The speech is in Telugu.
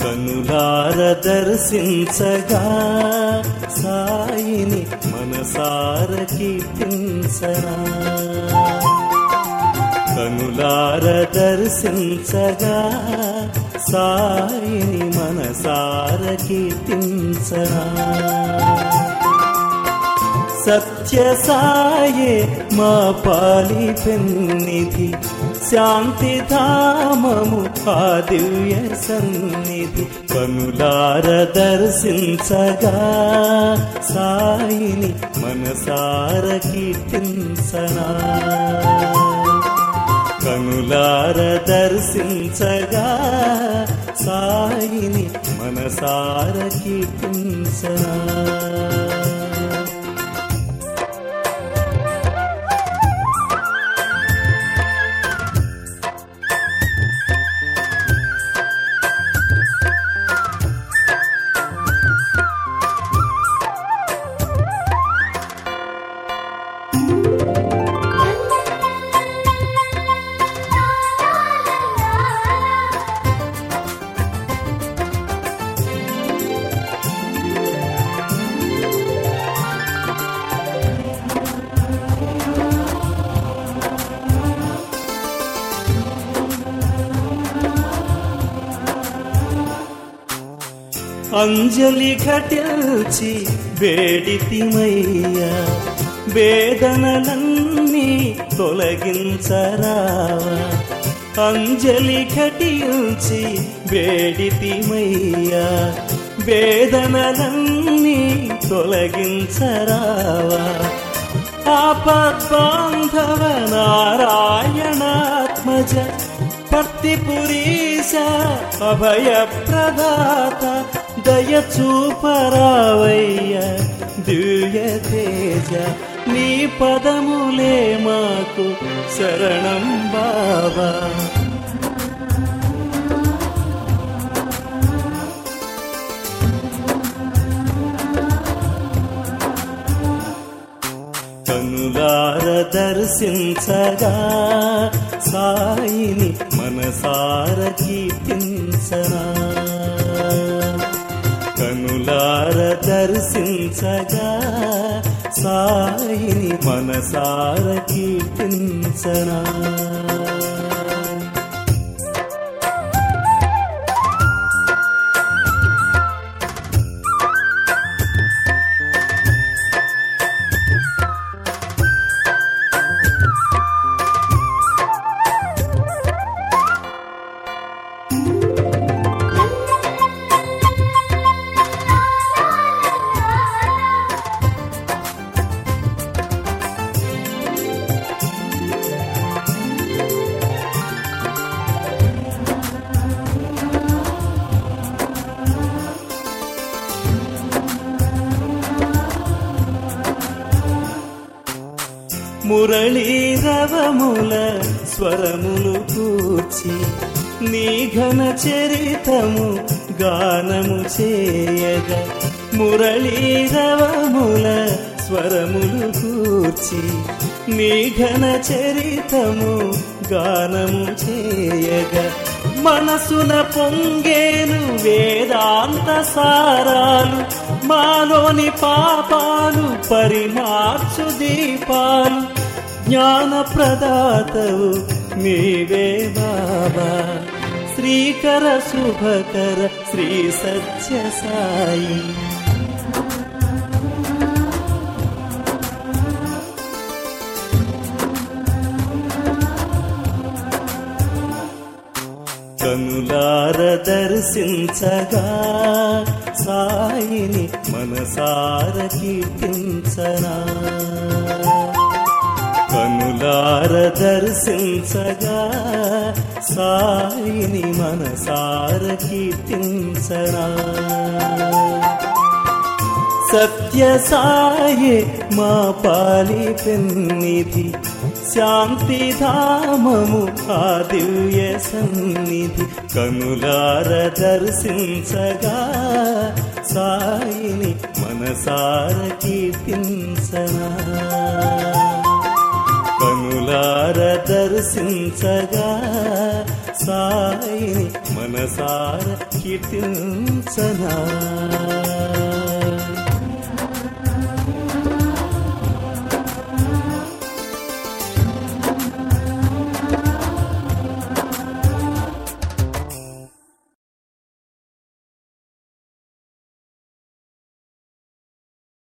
కనులార దర్శించగా సాయిని మనసార కీర్తించరా కనులార దర్శించగా సాయిని మనసార కీర్తించరా సత్య సాయే మా పాలి పెన్నిధి శాంతి ధామము ఆ దివ్య సన్నిధి కనులార దర్శించగా సాయిని మనసార కీర్తించనా కనులార దర్శించగా సాయిని మనసార కీర్తించనా అంజలి ఘటిల్చి వేడితిమయ్యా వేదనలన్నీ తొలగించరావా అంజలి ఘటిల్చి వేడితిమయ్యా వేదనలన్నీ తొలగించరావా ఆపద్బాంధవ నారాయణాత్మజ పత్తిపురీశ అభయప్రదాత దయచూపరావయ్య దివ్య తేజ నీ పదములే మాకు శరణం బాబా కనులార దర్శించగా సాయిని మనసార కీర్తించనా కనులార దర్శించగా సాయిని మనసార కీర్తించనా మురళీరవముల స్వరములు కూర్చి నీ ఘన చరితము గానము చేయగా మురళీరవముల స్వరములు కూర్చి నీ ఘన చరితము గానము చేయగా మనసున పొంగేను వేదాంత సారాలు మాలోని పాపాలు పరిమార్చు దీపాలు జ్ఞాన ప్రదాతవు నీవే బాబా శ్రీకర శుభకర శ్రీ సత్య సాయి కనులార దర్శించగా సాయిని మనసార కీర్తించనా కనులార దర్శించగా సాయిని మనసార కీర్తించనా సత్య సాయే మా పాలి పెన్నిధి శాంతి ధామము ఆ దివ్య సన్నిధి కనులార దర్శించగా సాయిని మనసార కీర్తించనా కనులార దర్శించగా సాయిని మనసార కీర్తించనా